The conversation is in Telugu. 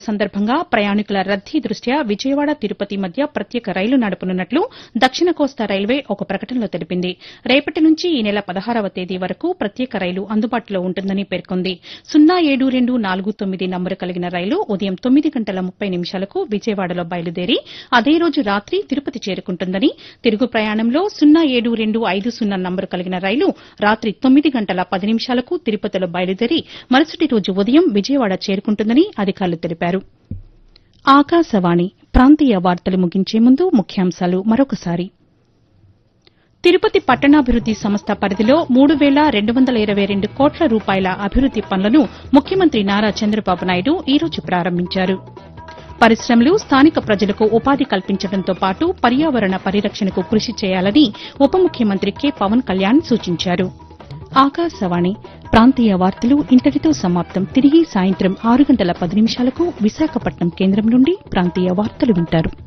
సందర్భంగా ప్రయాణికుల రద్దీ దృష్ట్యా విజయవాడ తిరుపతి మధ్య ప్రత్యేక రైలు నడపనున్నట్లు దక్షిణ కోస్తా రైల్వే ఒక ప్రకటనలో తెలిపింది రేపటి నుంచి ఈ నెల పదహారవ తేదీ వరకు ప్రత్యేక రైలు అందుబాటులో ఉంటుందని పేర్కొంది సున్నా ఏడు రెండు నాలుగు తొమ్మిది నంబరు కలిగిన రైలు ఉదయం తొమ్మిది గంటల ముప్పై నిమిషాలకు విజయవాడలో బయలుదేరి అదే రోజు రాత్రి తిరుపతి చేరుకుంటుందని తిరుగు ప్రయాణంలో సున్నా ఏడు రెండు ఐదు సున్నా నంబరు కలిగిన రైలు రాత్రి తొమ్మిది గంటల పది నిమిషాలకు తిరుపతిలో బయలుదేరి మరుసటి రోజు ఉదయం విజయవాడ చేరుకుంటుందని అధికారులు తెలిపారు ఆకాశవాణి ప్రాంతీయ వార్తలు ముగించే ముందు ముఖ్యాంశాలు మరొకసారి తిరుపతి పట్టణాభివృద్ది సంస్థ పరిధిలో మూడు వేల రెండు వందల ఇరవై రెండు కోట్ల రూపాయల అభివృద్ది పనులను ముఖ్యమంత్రి నారా చంద్రబాబు నాయుడు ఈ రోజు ప్రారంభించారు పరిశ్రమలు స్థానిక ప్రజలకు ఉపాధి కల్పించడంతో పాటు పర్యావరణ పరిరక్షణకు కృషి చేయాలని ఉప ముఖ్యమంత్రి కె పవన్ కళ్యాణ్ సూచించారు ఆకాశవాణి ప్రాంతీయ వార్తలు ఇంతటితో సమాప్తం తిరిగి సాయంత్రం ఆరు గంటల పది నిమిషాలకు విశాఖపట్నం కేంద్రం నుండి ప్రాంతీయ వార్తలు వింటారు